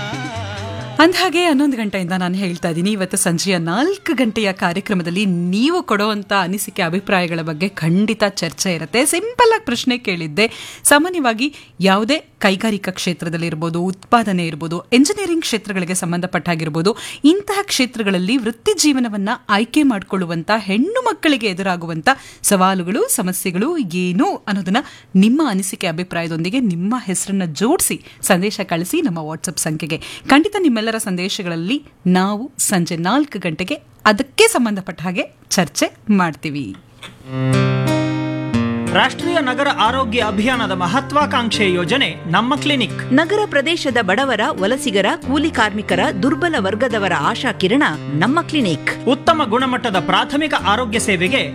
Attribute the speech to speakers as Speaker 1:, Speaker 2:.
Speaker 1: ಅಂದಹಾಗೆ ಹನ್ನೊಂದು ಗಂಟೆಯಿಂದ ನಾನು ಹೇಳ್ತಾ ಇದ್ದೀನಿ ಇವತ್ತು ಸಂಜೆಯ ನಾಲ್ಕು ಗಂಟೆಯ ಕಾರ್ಯಕ್ರಮದಲ್ಲಿ ನೀವು ಕೊಡುವಂಥ ಅನಿಸಿಕೆ ಅಭಿಪ್ರಾಯಗಳ ಬಗ್ಗೆ ಖಂಡಿತ ಚರ್ಚೆ ಇರುತ್ತೆ ಸಿಂಪಲ್ ಆಗಿ ಪ್ರಶ್ನೆ ಕೇಳಿದ್ದೆ ಸಾಮಾನ್ಯವಾಗಿ ಯಾವುದೇ ಕೈಗಾರಿಕಾ ಕ್ಷೇತ್ರದಲ್ಲಿರ್ಬೋದು ಉತ್ಪಾದನೆ ಇರ್ಬೋದು ಎಂಜಿನಿಯರಿಂಗ್ ಕ್ಷೇತ್ರಗಳಿಗೆ ಸಂಬಂಧಪಟ್ಟಾಗಿರ್ಬೋದು ಇಂತಹ ಕ್ಷೇತ್ರಗಳಲ್ಲಿ ವೃತ್ತಿ ಜೀವನವನ್ನ ಆಯ್ಕೆ ಮಾಡಿಕೊಳ್ಳುವಂಥ ಹೆಣ್ಣು ಮಕ್ಕಳಿಗೆ ಎದುರಾಗುವಂಥ ಸವಾಲುಗಳು ಸಮಸ್ಯೆಗಳು ಏನು ಅನ್ನೋದನ್ನ ನಿಮ್ಮ ಅನಿಸಿಕೆ ಅಭಿಪ್ರಾಯದೊಂದಿಗೆ ನಿಮ್ಮ ಹೆಸರನ್ನ ಜೋಡಿಸಿ ಸಂದೇಶ ಕಳಿಸಿ ನಮ್ಮ ವಾಟ್ಸಪ್ ಸಂಖ್ಯೆಗೆ ಖಂಡಿತ ನಿಮ್ಮೆಲ್ಲರ ಸಂದೇಶಗಳಲ್ಲಿ ನಾವು ಸಂಜೆ ನಾಲ್ಕು ಗಂಟೆಗೆ ಅದಕ್ಕೆ ಸಂಬಂಧಪಟ್ಟ ಹಾಗೆ ಚರ್ಚೆ ಮಾಡ್ತೀವಿ
Speaker 2: ರಾಷ್ಟ್ರೀಯ ನಗರ ಆರೋಗ್ಯ ಅಭಿಯಾನದ ಮಹತ್ವಾಕಾಂಕ್ಷೆ ಯೋಜನೆ ನಮ್ಮ ಕ್ಲಿನಿಕ್
Speaker 3: ನಗರ ಪ್ರದೇಶದ ಬಡವರ ವಲಸಿಗರ ಕೂಲಿ ಕಾರ್ಮಿಕರ ದುರ್ಬಲ ವರ್ಗದವರ ಆಶಾ ಕಿರಣ ನಮ್ಮ ಕ್ಲಿನಿಕ್
Speaker 2: ಉತ್ತಮ ಗುಣಮಟ್ಟದ ಪ್ರಾಥಮಿಕ ಆರೋಗ್ಯ ಸೇವೆಗೆ